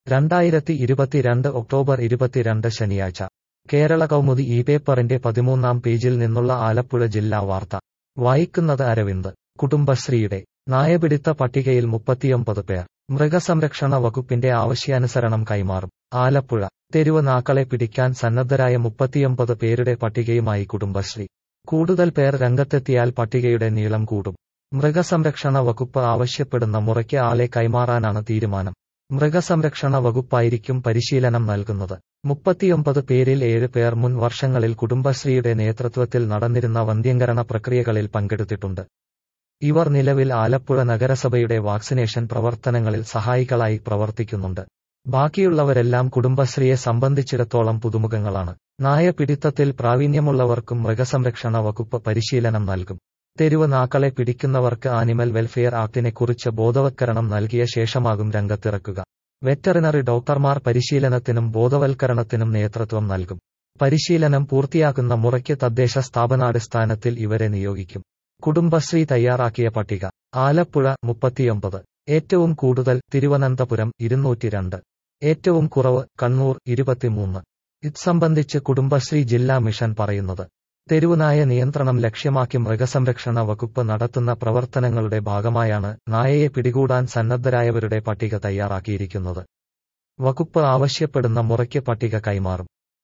രണ്ടായിരത്തി ഇരുപത്തിരണ്ട് ഒക്ടോബർ ഇരുപത്തിരണ്ട് ശനിയാഴ്ച കേരള കൗമുദി ഈ പേപ്പറിന്റെ പതിമൂന്നാം പേജിൽ നിന്നുള്ള ആലപ്പുഴ ജില്ലാ വാർത്ത വായിക്കുന്നത് അരവിന്ദ് കുടുംബശ്രീയുടെ നായപിടിത്ത പട്ടികയിൽ മുപ്പത്തിയൊമ്പത് പേർ മൃഗസംരക്ഷണ വകുപ്പിന്റെ ആവശ്യാനുസരണം കൈമാറും ആലപ്പുഴ തെരുവ് നാക്കളെ പിടിക്കാൻ സന്നദ്ധരായ മുപ്പത്തിയൊമ്പത് പേരുടെ പട്ടികയുമായി കുടുംബശ്രീ കൂടുതൽ പേർ രംഗത്തെത്തിയാൽ പട്ടികയുടെ നീളം കൂടും മൃഗസംരക്ഷണ വകുപ്പ് ആവശ്യപ്പെടുന്ന മുറയ്ക്ക് ആളെ കൈമാറാനാണ് തീരുമാനം മൃഗസംരക്ഷണ വകുപ്പായിരിക്കും പരിശീലനം നൽകുന്നത് മുപ്പത്തിയൊമ്പത് പേരിൽ ഏഴ് പേർ മുൻ വർഷങ്ങളിൽ കുടുംബശ്രീയുടെ നേതൃത്വത്തിൽ നടന്നിരുന്ന വന്ധ്യംകരണ പ്രക്രിയകളിൽ പങ്കെടുത്തിട്ടുണ്ട് ഇവർ നിലവിൽ ആലപ്പുഴ നഗരസഭയുടെ വാക്സിനേഷൻ പ്രവർത്തനങ്ങളിൽ സഹായികളായി പ്രവർത്തിക്കുന്നുണ്ട് ബാക്കിയുള്ളവരെല്ലാം കുടുംബശ്രീയെ സംബന്ധിച്ചിടത്തോളം പുതുമുഖങ്ങളാണ് നായ പിടിത്തത്തിൽ പ്രാവീണ്യമുള്ളവർക്കും മൃഗസംരക്ഷണ വകുപ്പ് പരിശീലനം നൽകും തെരുവ് നാക്കളെ പിടിക്കുന്നവർക്ക് ആനിമൽ വെൽഫെയർ ആക്ടിനെക്കുറിച്ച് ബോധവത്കരണം നൽകിയ ശേഷമാകും രംഗത്തിറക്കുക വെറ്ററിനറി ഡോക്ടർമാർ പരിശീലനത്തിനും ബോധവൽക്കരണത്തിനും നേതൃത്വം നൽകും പരിശീലനം പൂർത്തിയാക്കുന്ന മുറയ്ക്ക് തദ്ദേശ സ്ഥാപനാടിസ്ഥാനത്തിൽ ഇവരെ നിയോഗിക്കും കുടുംബശ്രീ തയ്യാറാക്കിയ പട്ടിക ആലപ്പുഴ മുപ്പത്തിയൊമ്പത് ഏറ്റവും കൂടുതൽ തിരുവനന്തപുരം ഇരുന്നൂറ്റിരണ്ട് ഏറ്റവും കുറവ് കണ്ണൂർ ഇരുപത്തിമൂന്ന് ഇത് സംബന്ധിച്ച് കുടുംബശ്രീ ജില്ലാ മിഷൻ പറയുന്നത് തെരുവുനായ നിയന്ത്രണം ലക്ഷ്യമാക്കി മൃഗസംരക്ഷണ വകുപ്പ് നടത്തുന്ന പ്രവർത്തനങ്ങളുടെ ഭാഗമായാണ് നായയെ പിടികൂടാൻ സന്നദ്ധരായവരുടെ പട്ടിക തയ്യാറാക്കിയിരിക്കുന്നത് വകുപ്പ് ആവശ്യപ്പെടുന്ന മുറയ്ക്ക് പട്ടിക കൈമാറും